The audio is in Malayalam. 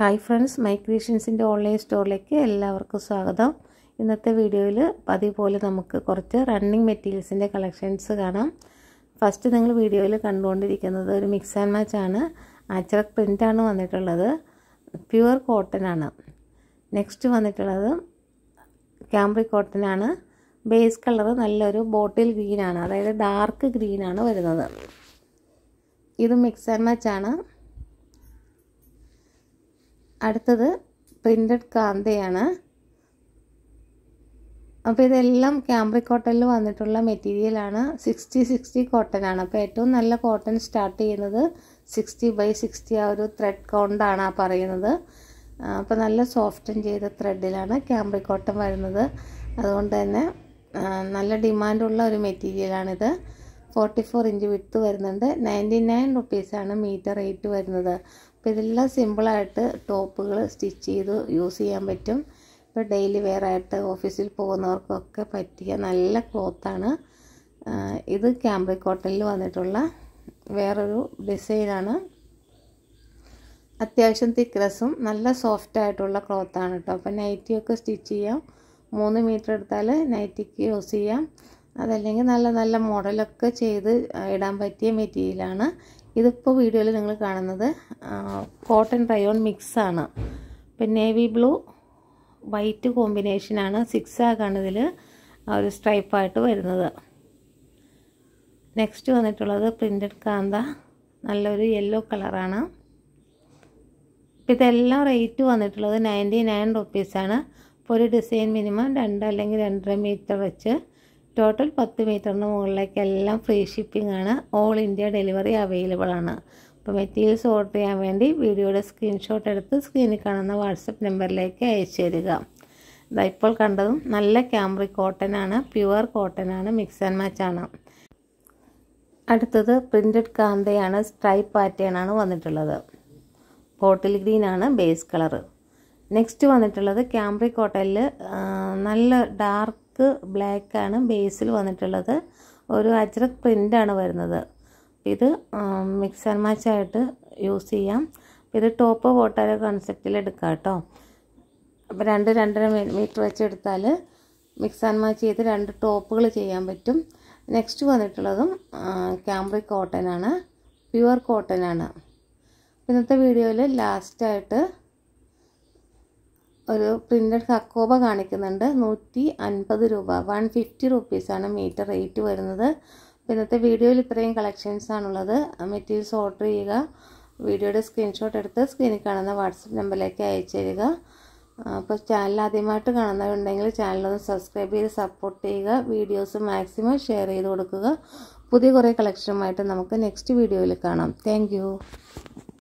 ഹായ് ഫ്രണ്ട്സ് മൈ ക്രിയേഷൻസിൻ്റെ ഓൺലൈൻ സ്റ്റോറിലേക്ക് എല്ലാവർക്കും സ്വാഗതം ഇന്നത്തെ വീഡിയോയിൽ പതിവ് പോലെ നമുക്ക് കുറച്ച് റണ്ണിങ് മെറ്റീരിയൽസിൻ്റെ കളക്ഷൻസ് കാണാം ഫസ്റ്റ് നിങ്ങൾ വീഡിയോയിൽ കണ്ടുകൊണ്ടിരിക്കുന്നത് ഒരു മിക്സ് ആൻഡ് മാച്ച് ആണ് അച്ചറക് പ്രിൻ്റാണ് വന്നിട്ടുള്ളത് പ്യുവർ കോട്ടൺ ആണ് നെക്സ്റ്റ് വന്നിട്ടുള്ളത് ക്യാമ്പ്രി കോട്ടൺ ആണ് ബേസ് കളർ നല്ലൊരു ബോട്ടിൽ ഗ്രീനാണ് അതായത് ഡാർക്ക് ഗ്രീനാണ് വരുന്നത് ഇത് മിക്സ് ആൻഡ് മാച്ച് ആണ് അടുത്തത് പ്രിൻറ്റഡ് കാന്തയാണ് അപ്പോൾ ഇതെല്ലാം ക്യാമ്പ്രി കോട്ടണിൽ വന്നിട്ടുള്ള മെറ്റീരിയലാണ് സിക്സ്റ്റി സിക്സ്റ്റി കോട്ടൺ ആണ് അപ്പോൾ ഏറ്റവും നല്ല കോട്ടൺ സ്റ്റാർട്ട് ചെയ്യുന്നത് സിക്സ്റ്റി ബൈ സിക്സ്റ്റി ആ ഒരു ത്രെഡ് കൗണ്ടാണ് ആ പറയുന്നത് അപ്പോൾ നല്ല സോഫ്റ്റൻ ചെയ്ത ത്രെഡിലാണ് ക്യാമ്പ്രി കോട്ടൺ വരുന്നത് അതുകൊണ്ട് തന്നെ നല്ല ഡിമാൻഡുള്ള ഒരു മെറ്റീരിയലാണിത് ഫോർട്ടി ഫോർ ഇഞ്ച് വിട്ട് വരുന്നുണ്ട് നയൻറ്റി നയൻ റുപ്പീസാണ് മീറ്റർ റേറ്റ് വരുന്നത് അപ്പോൾ ഇതെല്ലാം സിമ്പിളായിട്ട് ടോപ്പുകൾ സ്റ്റിച്ച് ചെയ്ത് യൂസ് ചെയ്യാൻ പറ്റും ഇപ്പോൾ ഡെയിലി വെയർ ആയിട്ട് ഓഫീസിൽ പോകുന്നവർക്കൊക്കെ പറ്റിയ നല്ല ക്ലോത്താണ് ഇത് ക്യാമ്പ്രി കോട്ടണിൽ വന്നിട്ടുള്ള വേറൊരു ഡിസൈനാണ് അത്യാവശ്യം തിക്നെസ്സും നല്ല സോഫ്റ്റ് ആയിട്ടുള്ള ക്ലോത്താണ് കേട്ടോ അപ്പോൾ നൈറ്റിയൊക്കെ സ്റ്റിച്ച് ചെയ്യാം മൂന്ന് മീറ്റർ എടുത്താൽ നൈറ്റിക്ക് യൂസ് ചെയ്യാം അതല്ലെങ്കിൽ നല്ല നല്ല മോഡലൊക്കെ ചെയ്ത് ഇടാൻ പറ്റിയ മെറ്റീരിയലാണ് ഇതിപ്പോൾ വീഡിയോയിൽ നിങ്ങൾ കാണുന്നത് കോട്ടൺ റയോൺ മിക്സാണ് ഇപ്പം നേവി ബ്ലൂ വൈറ്റ് കോമ്പിനേഷനാണ് സിക്സ് ആക്കാണ് ഇതിൽ ഒരു സ്ട്രൈപ്പായിട്ട് വരുന്നത് നെക്സ്റ്റ് വന്നിട്ടുള്ളത് പ്രിൻറ്റഡ് കാന്ത നല്ലൊരു യെല്ലോ കളറാണ് ഇപ്പം ഇതെല്ലാം റേറ്റ് വന്നിട്ടുള്ളത് നയൻറ്റി നയൻ റുപ്പീസാണ് ഇപ്പോൾ ഒരു ഡിസൈൻ മിനിമം രണ്ട് അല്ലെങ്കിൽ രണ്ടര മീറ്റർ വെച്ച് ടോട്ടൽ പത്ത് മീറ്ററിന് മുകളിലേക്ക് എല്ലാം ഫ്രീ ഷിപ്പിംഗ് ആണ് ഓൾ ഇന്ത്യ ഡെലിവറി അവൈലബിൾ ആണ് അപ്പോൾ മെറ്റീരിയൽസ് ഓർഡർ ചെയ്യാൻ വേണ്ടി വീഡിയോയുടെ സ്ക്രീൻഷോട്ട് എടുത്ത് സ്ക്രീനിൽ കാണുന്ന വാട്സപ്പ് നമ്പറിലേക്ക് അയച്ചു തരിക ഇതാ ഇപ്പോൾ കണ്ടതും നല്ല ക്യാമ്പ്രി കോട്ടൺ ആണ് പ്യുവർ കോട്ടൺ ആണ് മിക്സ് ആൻഡ് മാച്ച് ആണ് അടുത്തത് പ്രിൻറ്റഡ് കാന്തയാണ് സ്ട്രൈപ്പ് പാറ്റേൺ ആണ് വന്നിട്ടുള്ളത് ബോട്ടിൽ ഗ്രീൻ ആണ് ബേസ് കളറ് നെക്സ്റ്റ് വന്നിട്ടുള്ളത് ക്യാമ്പ്രി കോട്ടണിൽ നല്ല ഡാർക്ക് ബ്ലാക്ക് ആണ് ബേസിൽ വന്നിട്ടുള്ളത് ഒരു അജ്രക് പ്രിൻ്റാണ് വരുന്നത് ഇത് മിക്സ് ആൻഡ് മാച്ച് ആയിട്ട് യൂസ് ചെയ്യാം ഇത് ടോപ്പ് ബോട്ടാരോ കൺസെപ്റ്റിൽ എടുക്കാം കേട്ടോ അപ്പോൾ രണ്ട് രണ്ടര മീറ്റർ വെച്ച് എടുത്താൽ മിക്സ് ആൻഡ് മാച്ച് ചെയ്ത് രണ്ട് ടോപ്പുകൾ ചെയ്യാൻ പറ്റും നെക്സ്റ്റ് വന്നിട്ടുള്ളതും ക്യാമ്പ്രി കോട്ടൺ ആണ് പ്യുവർ കോട്ടൺ ആണ് ഇന്നത്തെ വീഡിയോയിൽ ലാസ്റ്റായിട്ട് ഒരു പ്രിൻറ്റഡ് കക്കോബ കാണിക്കുന്നുണ്ട് നൂറ്റി അൻപത് രൂപ വൺ ഫിഫ്റ്റി റുപ്പീസാണ് മീറ്റർ റേറ്റ് വരുന്നത് ഇന്നത്തെ വീഡിയോയിൽ ഇത്രയും കളക്ഷൻസ് ആണുള്ളത് മെറ്റീരിയൽസ് ഓർഡർ ചെയ്യുക വീഡിയോയുടെ സ്ക്രീൻഷോട്ട് എടുത്ത് സ്ക്രീനിൽ കാണുന്ന വാട്സപ്പ് നമ്പറിലേക്ക് അയച്ചു തരിക അപ്പോൾ ചാനൽ ആദ്യമായിട്ട് കാണുന്നവരുണ്ടെങ്കിൽ ചാനലൊന്ന് സബ്സ്ക്രൈബ് ചെയ്ത് സപ്പോർട്ട് ചെയ്യുക വീഡിയോസ് മാക്സിമം ഷെയർ ചെയ്ത് കൊടുക്കുക പുതിയ കുറേ കളക്ഷനുമായിട്ട് നമുക്ക് നെക്സ്റ്റ് വീഡിയോയിൽ കാണാം താങ്ക്